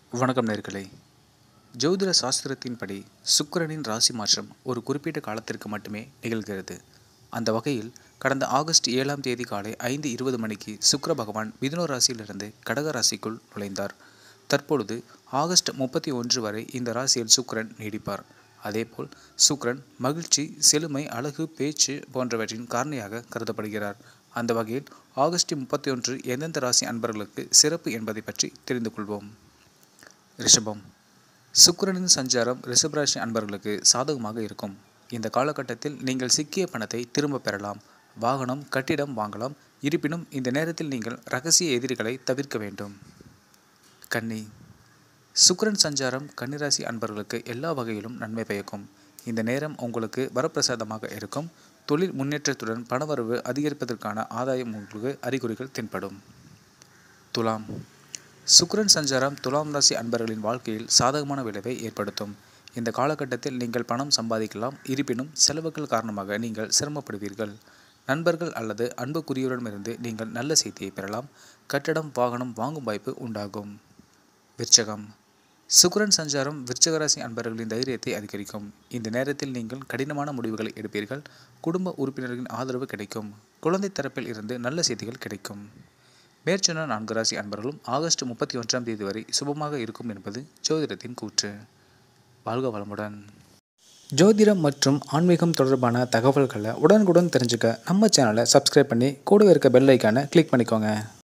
வணக்கம் நேர்களே ஜோதிட சாஸ்திரத்தின்படி சுக்கிரனின் ராசி மாற்றம் ஒரு குறிப்பிட்ட காலத்திற்கு மட்டுமே நிகழ்கிறது அந்த வகையில் கடந்த ஆகஸ்ட் ஏழாம் தேதி காலை ஐந்து இருபது மணிக்கு சுக்கிர பகவான் மிதுன ராசியிலிருந்து கடக ராசிக்குள் நுழைந்தார் தற்பொழுது ஆகஸ்ட் முப்பத்தி ஒன்று வரை இந்த ராசியில் சுக்கிரன் நீடிப்பார் அதேபோல் சுக்கிரன் மகிழ்ச்சி செழுமை அழகு பேச்சு போன்றவற்றின் காரணியாக கருதப்படுகிறார் அந்த வகையில் ஆகஸ்ட் முப்பத்தி ஒன்று எந்தெந்த ராசி அன்பர்களுக்கு சிறப்பு என்பதை பற்றி தெரிந்து கொள்வோம் ரிஷபம் சுக்கிரனின் சஞ்சாரம் ரிஷபராசி அன்பர்களுக்கு சாதகமாக இருக்கும் இந்த காலகட்டத்தில் நீங்கள் சிக்கிய பணத்தை திரும்ப பெறலாம் வாகனம் கட்டிடம் வாங்கலாம் இருப்பினும் இந்த நேரத்தில் நீங்கள் ரகசிய எதிரிகளை தவிர்க்க வேண்டும் கன்னி சுக்கிரன் சஞ்சாரம் கன்னிராசி அன்பர்களுக்கு எல்லா வகையிலும் நன்மை பயக்கும் இந்த நேரம் உங்களுக்கு வரப்பிரசாதமாக இருக்கும் தொழில் முன்னேற்றத்துடன் பணவரவு அதிகரிப்பதற்கான ஆதாயம் உங்களுக்கு அறிகுறிகள் தென்படும் துலாம் சுக்கிரன் சஞ்சாரம் துலாம் ராசி அன்பர்களின் வாழ்க்கையில் சாதகமான விளைவை ஏற்படுத்தும் இந்த காலகட்டத்தில் நீங்கள் பணம் சம்பாதிக்கலாம் இருப்பினும் செலவுகள் காரணமாக நீங்கள் சிரமப்படுவீர்கள் நண்பர்கள் அல்லது அன்புக்குரியவரிடமிருந்து நீங்கள் நல்ல செய்தியை பெறலாம் கட்டடம் வாகனம் வாங்கும் வாய்ப்பு உண்டாகும் விருச்சகம் சுக்கிரன் சஞ்சாரம் விருச்சகராசி அன்பர்களின் தைரியத்தை அதிகரிக்கும் இந்த நேரத்தில் நீங்கள் கடினமான முடிவுகளை எடுப்பீர்கள் குடும்ப உறுப்பினர்களின் ஆதரவு கிடைக்கும் குழந்தை தரப்பில் இருந்து நல்ல செய்திகள் கிடைக்கும் மேற்சொன்ன நான்கு ராசி அன்பர்களும் ஆகஸ்ட் முப்பத்தி ஒன்றாம் தேதி வரை சுபமாக இருக்கும் என்பது ஜோதிடத்தின் கூற்று வாழ்க வளமுடன் ஜோதிடம் மற்றும் ஆன்மீகம் தொடர்பான தகவல்களை உடனுக்குடன் தெரிஞ்சுக்க நம்ம சேனலை சப்ஸ்கிரைப் பண்ணி கூட இருக்க பெல் ஐக்கானை கிளிக் பண்ணிக்கோங்க